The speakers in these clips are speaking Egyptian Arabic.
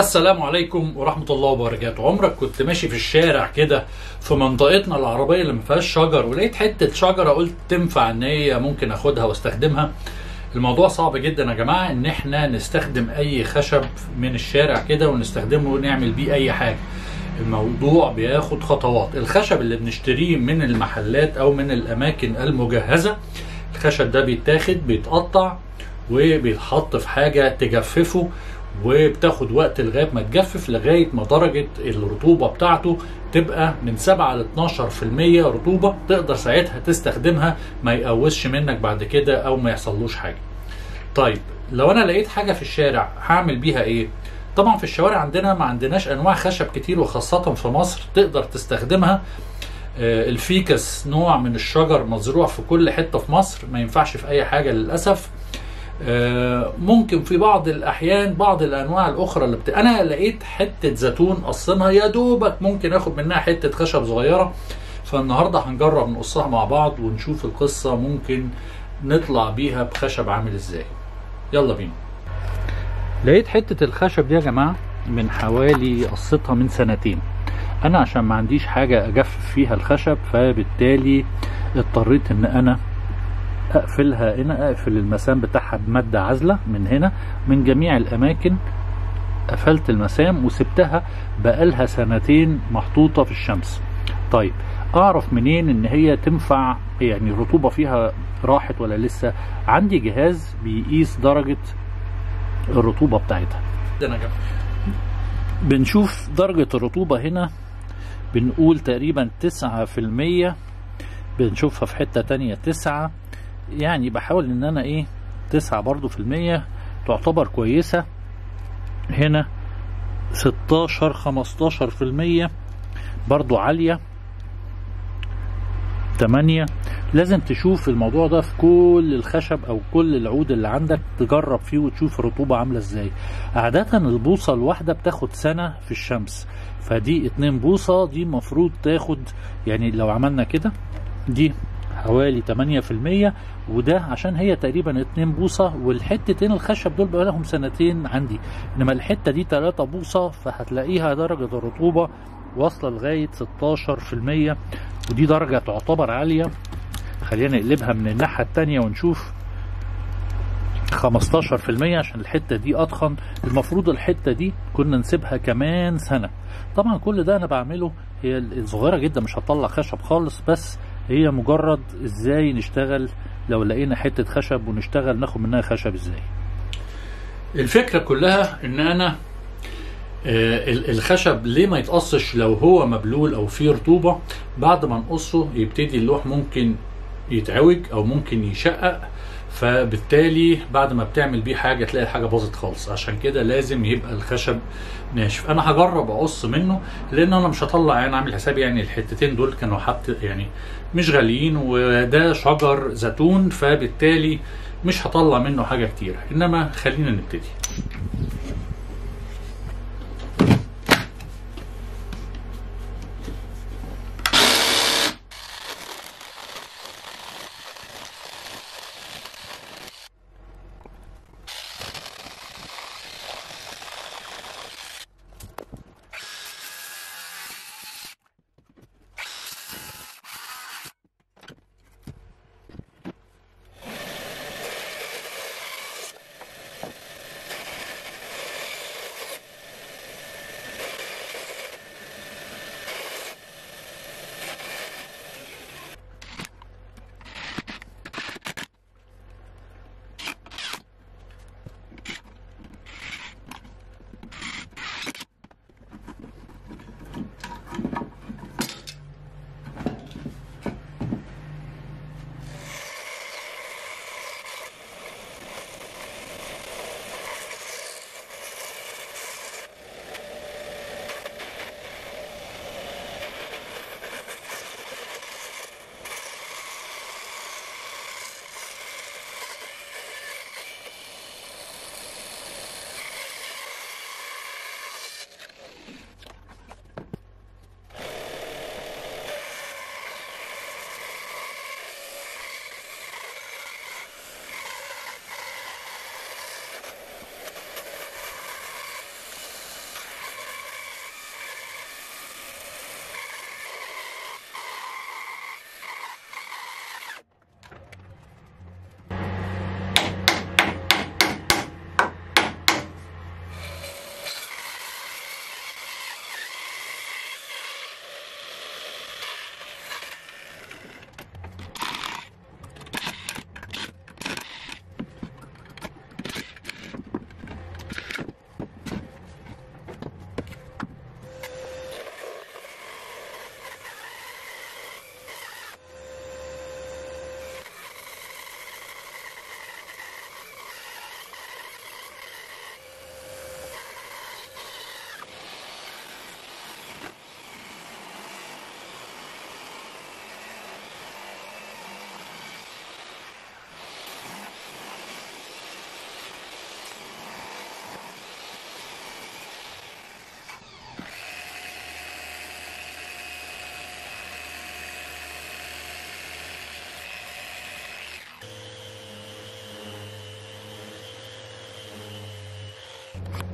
السلام عليكم ورحمة الله وبركاته عمرك كنت ماشي في الشارع كده في منطقتنا العربية اللي ما فيهاش شجر ولقيت حتة شجرة قلت تنفع ان هي ممكن اخدها واستخدمها الموضوع صعب جدا يا جماعة ان احنا نستخدم اي خشب من الشارع كده ونستخدمه ونعمل بيه اي حاجة الموضوع بياخد خطوات الخشب اللي بنشتريه من المحلات او من الاماكن المجهزة الخشب ده بيتاخد بيتقطع وبيتحط في حاجة تجففه وبتاخد وقت لغايه ما تجفف لغايه ما درجه الرطوبه بتاعته تبقى من 7 ل 12% رطوبه تقدر ساعتها تستخدمها ما يقوسش منك بعد كده او ما يحصلوش حاجه. طيب لو انا لقيت حاجه في الشارع هعمل بيها ايه؟ طبعا في الشوارع عندنا ما عندناش انواع خشب كتير وخاصه في مصر تقدر تستخدمها آه، الفيكس نوع من الشجر مزروع في كل حته في مصر ما ينفعش في اي حاجه للاسف آه، ممكن في بعض الاحيان بعض الانواع الاخرى اللي بت... انا لقيت حته زيتون قصنها يا دوبك ممكن اخد منها حته خشب صغيره فالنهارده هنجرب نقصها مع بعض ونشوف القصه ممكن نطلع بيها بخشب عامل ازاي يلا بينا لقيت حته الخشب دي يا جماعه من حوالي قصتها من سنتين انا عشان ما عنديش حاجه اجفف فيها الخشب فبالتالي اضطريت ان انا اقفلها هنا اقفل المسام بتاعها بمادة عازلة من هنا من جميع الاماكن قفلت المسام وسبتها بقالها سنتين محطوطة في الشمس طيب اعرف منين ان هي تنفع يعني الرطوبة فيها راحت ولا لسه عندي جهاز بيقيس درجة الرطوبة بتاعتها بنشوف درجة الرطوبة هنا بنقول تقريبا تسعة في المية بنشوفها في حتة تانية تسعة يعني بحاول ان انا ايه تسعة برضو في المية تعتبر كويسة هنا ستاشر خمستاشر في المية برضو عالية تمانية لازم تشوف الموضوع ده في كل الخشب او كل العود اللي عندك تجرب فيه وتشوف الرطوبة عاملة ازاي عادة البوصة الواحدة بتاخد سنة في الشمس فدي اتنين بوصة دي مفروض تاخد يعني لو عملنا كده دي حوالي 8% وده عشان هي تقريبا 2 بوصة والحتتين الخشب دول بقى لهم سنتين عندي انما الحتة دي 3 بوصة فهتلاقيها درجة الرطوبة واصلة لغاية 16% ودي درجة تعتبر عالية خلينا نقلبها من الناحية التانية ونشوف 15% عشان الحتة دي أضخم المفروض الحتة دي كنا نسيبها كمان سنة طبعا كل ده أنا بعمله هي الصغيرة جدا مش هتطلع خشب خالص بس هي مجرد ازاي نشتغل لو لقينا حتة خشب ونشتغل ناخد منها خشب ازاي الفكرة كلها ان انا آه، ال- الخشب ليه ما يتقصش لو هو مبلول او فيه رطوبة بعد ما نقصه يبتدي اللوح ممكن يتعوج او ممكن يشقق فبالتالي بعد ما بتعمل بيه حاجه تلاقي الحاجه باظت خالص عشان كده لازم يبقى الخشب ناشف انا هجرب اقص منه لان انا مش هطلع يعني اعمل حسابي يعني الحتتين دول كانوا حط يعني مش غاليين وده شجر زيتون فبالتالي مش هطلع منه حاجه كتير انما خلينا نبتدي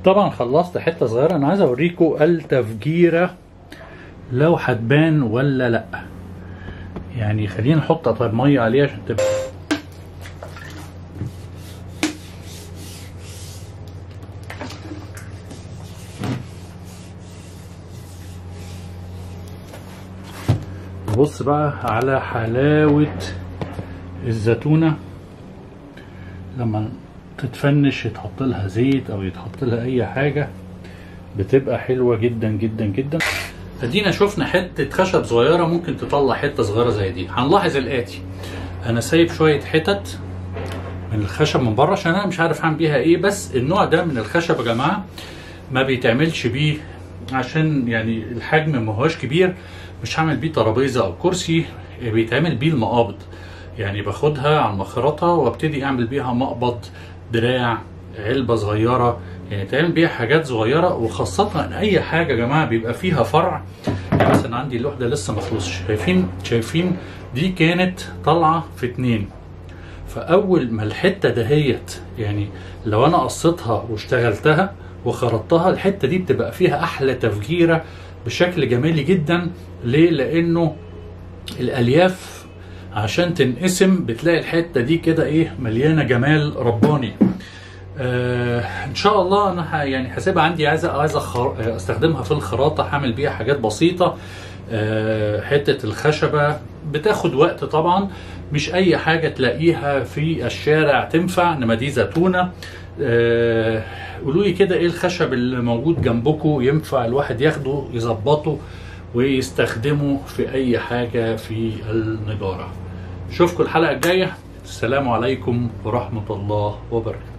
طبعا خلصت حته صغيره انا عايز اوريكم التفجيره لو هتبان ولا لا يعني خلينا نحط طيب ميه عليها عشان تبقى بص بقى على حلاوة الزيتونة لما تتفنش يتحط لها زيت او يتحط لها اي حاجة بتبقى حلوة جدا جدا جدا ادينا شفنا حتة خشب صغيرة ممكن تطلع حتة صغيرة زي دي هنلاحظ الاتي انا سايب شوية حتت من الخشب من بره عشان انا مش عارف اعمل بيها ايه بس النوع ده من الخشب يا جماعة ما بيتعملش بيه عشان يعني الحجم ما هوش كبير مش هعمل بيه ترابيزه او كرسي بيتعمل بيه المقابض يعني باخدها على المخرطه وابتدي اعمل بيها مقبض دراع علبه صغيره يعني تعمل بيها حاجات صغيره وخاصه اي حاجه يا جماعه بيبقى فيها فرع يعني مثلا عندي الوحده لسه ما خلصش شايفين شايفين دي كانت طالعه في اتنين فاول ما الحته دهيت يعني لو انا قصيتها واشتغلتها وخرطتها الحته دي بتبقى فيها احلى تفجيره بشكل جمالي جدا ليه لانه الالياف عشان تنقسم بتلاقي الحته دي كده ايه مليانه جمال رباني آه ان شاء الله انا ح- يعني هسيبها عندي عايز عايز أخر- استخدمها في الخراطه هعمل بيها حاجات بسيطه آه حته الخشبه بتاخد وقت طبعا مش اي حاجه تلاقيها في الشارع تنفع انما دي زيتونه آه قولوا لي كده ايه الخشب اللي موجود جنبكم ينفع الواحد ياخده يظبطه ويستخدمه في اي حاجه في النجاره اشوفكم الحلقه الجايه السلام عليكم ورحمه الله وبركاته